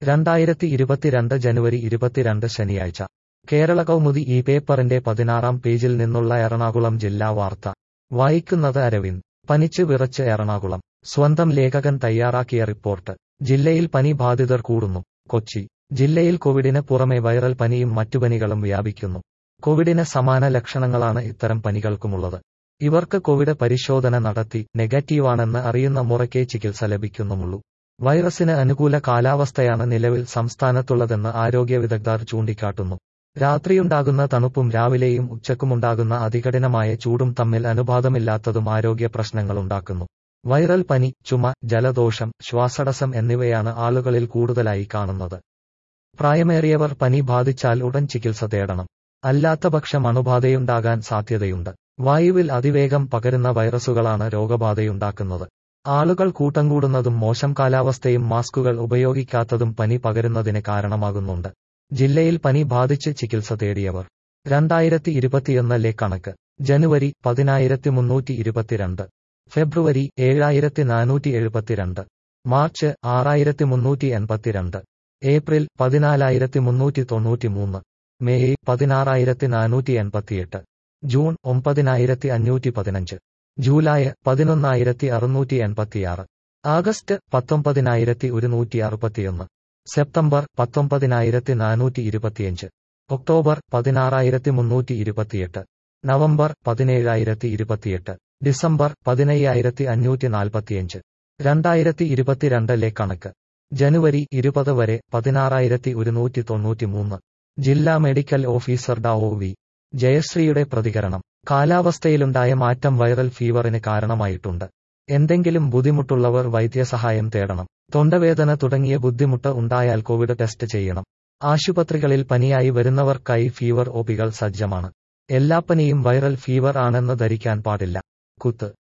രണ്ടായിരത്തി ഇരുപത്തിരണ്ട് ജനുവരി ഇരുപത്തിരണ്ട് ശനിയാഴ്ച കേരള കൗമുദി ഈ പേപ്പറിന്റെ പതിനാറാം പേജിൽ നിന്നുള്ള എറണാകുളം ജില്ലാ വാർത്ത വായിക്കുന്നത് അരവിന്ദ് പനിച്ച് വിറച്ച് എറണാകുളം സ്വന്തം ലേഖകൻ തയ്യാറാക്കിയ റിപ്പോർട്ട് ജില്ലയിൽ പനി ബാധിതർ കൂടുന്നു കൊച്ചി ജില്ലയിൽ കോവിഡിന് പുറമെ വൈറൽ പനിയും മറ്റു പനികളും വ്യാപിക്കുന്നു കോവിഡിന് സമാന ലക്ഷണങ്ങളാണ് ഇത്തരം പനികൾക്കുമുള്ളത് ഇവർക്ക് കോവിഡ് പരിശോധന നടത്തി നെഗറ്റീവാണെന്ന് അറിയുന്ന മുറയ്ക്കേ ചികിത്സ ലഭിക്കുന്നുമുള്ളൂ വൈറസിന് അനുകൂല കാലാവസ്ഥയാണ് നിലവിൽ സംസ്ഥാനത്തുള്ളതെന്ന് ആരോഗ്യ വിദഗ്ധർ ചൂണ്ടിക്കാട്ടുന്നു രാത്രിയുണ്ടാകുന്ന തണുപ്പും രാവിലെയും ഉച്ചക്കുമുണ്ടാകുന്ന അതികഠിനമായ ചൂടും തമ്മിൽ അനുപാതമില്ലാത്തതും ആരോഗ്യ പ്രശ്നങ്ങളുണ്ടാക്കുന്നു വൈറൽ പനി ചുമ ജലദോഷം ശ്വാസടസം എന്നിവയാണ് ആളുകളിൽ കൂടുതലായി കാണുന്നത് പ്രായമേറിയവർ പനി ബാധിച്ചാൽ ഉടൻ ചികിത്സ തേടണം അല്ലാത്തപക്ഷം അണുബാധയുണ്ടാകാൻ സാധ്യതയുണ്ട് വായുവിൽ അതിവേഗം പകരുന്ന വൈറസുകളാണ് രോഗബാധയുണ്ടാക്കുന്നത് ആളുകൾ കൂട്ടം കൂടുന്നതും മോശം കാലാവസ്ഥയും മാസ്കുകൾ ഉപയോഗിക്കാത്തതും പനി പകരുന്നതിന് കാരണമാകുന്നുണ്ട് ജില്ലയിൽ പനി ബാധിച്ച് ചികിത്സ തേടിയവർ രണ്ടായിരത്തി ഇരുപത്തിയൊന്നിലെ കണക്ക് ജനുവരി പതിനായിരത്തി മുന്നൂറ്റി ഇരുപത്തിരണ്ട് ഫെബ്രുവരി ഏഴായിരത്തി നാനൂറ്റി എഴുപത്തിരണ്ട് മാർച്ച് ആറായിരത്തി മുന്നൂറ്റി എൺപത്തിരണ്ട് ഏപ്രിൽ പതിനാലായിരത്തി മുന്നൂറ്റി തൊണ്ണൂറ്റിമൂന്ന് മെയ് പതിനാറായിരത്തി നാനൂറ്റി എൺപത്തിയെട്ട് ജൂൺ ഒമ്പതിനായിരത്തി അഞ്ഞൂറ്റി പതിനഞ്ച് ജൂലൈ പതിനൊന്നായിരത്തി അറുന്നൂറ്റി എൺപത്തിയാറ് ആഗസ്റ്റ് പത്തൊമ്പതിനായിരത്തി ഒരുന്നൂറ്റി അറുപത്തിയൊന്ന് സെപ്റ്റംബർ പത്തൊമ്പതിനായിരത്തി നാനൂറ്റി ഇരുപത്തിയഞ്ച് ഒക്ടോബർ പതിനാറായിരത്തി മുന്നൂറ്റി ഇരുപത്തിയെട്ട് നവംബർ പതിനേഴായിരത്തി ഇരുപത്തിയെട്ട് ഡിസംബർ പതിനയ്യായിരത്തി അഞ്ഞൂറ്റി നാൽപ്പത്തിയഞ്ച് രണ്ടായിരത്തി ഇരുപത്തിരണ്ടിലെ കണക്ക് ജനുവരി ഇരുപത് വരെ പതിനാറായിരത്തി ഒരുന്നൂറ്റി തൊണ്ണൂറ്റിമൂന്ന് ജില്ലാ മെഡിക്കൽ ഓഫീസർ ഡാ ഒ വി ജയശ്രീയുടെ പ്രതികരണം കാലാവസ്ഥയിലുണ്ടായ മാറ്റം വൈറൽ ഫീവറിന് കാരണമായിട്ടുണ്ട് എന്തെങ്കിലും ബുദ്ധിമുട്ടുള്ളവർ വൈദ്യസഹായം തേടണം തൊണ്ടവേദന തുടങ്ങിയ ബുദ്ധിമുട്ട് ഉണ്ടായാൽ കോവിഡ് ടെസ്റ്റ് ചെയ്യണം ആശുപത്രികളിൽ പനിയായി വരുന്നവർക്കായി ഫീവർ ഒപികൾ സജ്ജമാണ് എല്ലാ പനിയും വൈറൽ ഫീവർ ആണെന്ന് ധരിക്കാൻ പാടില്ല കുത്ത്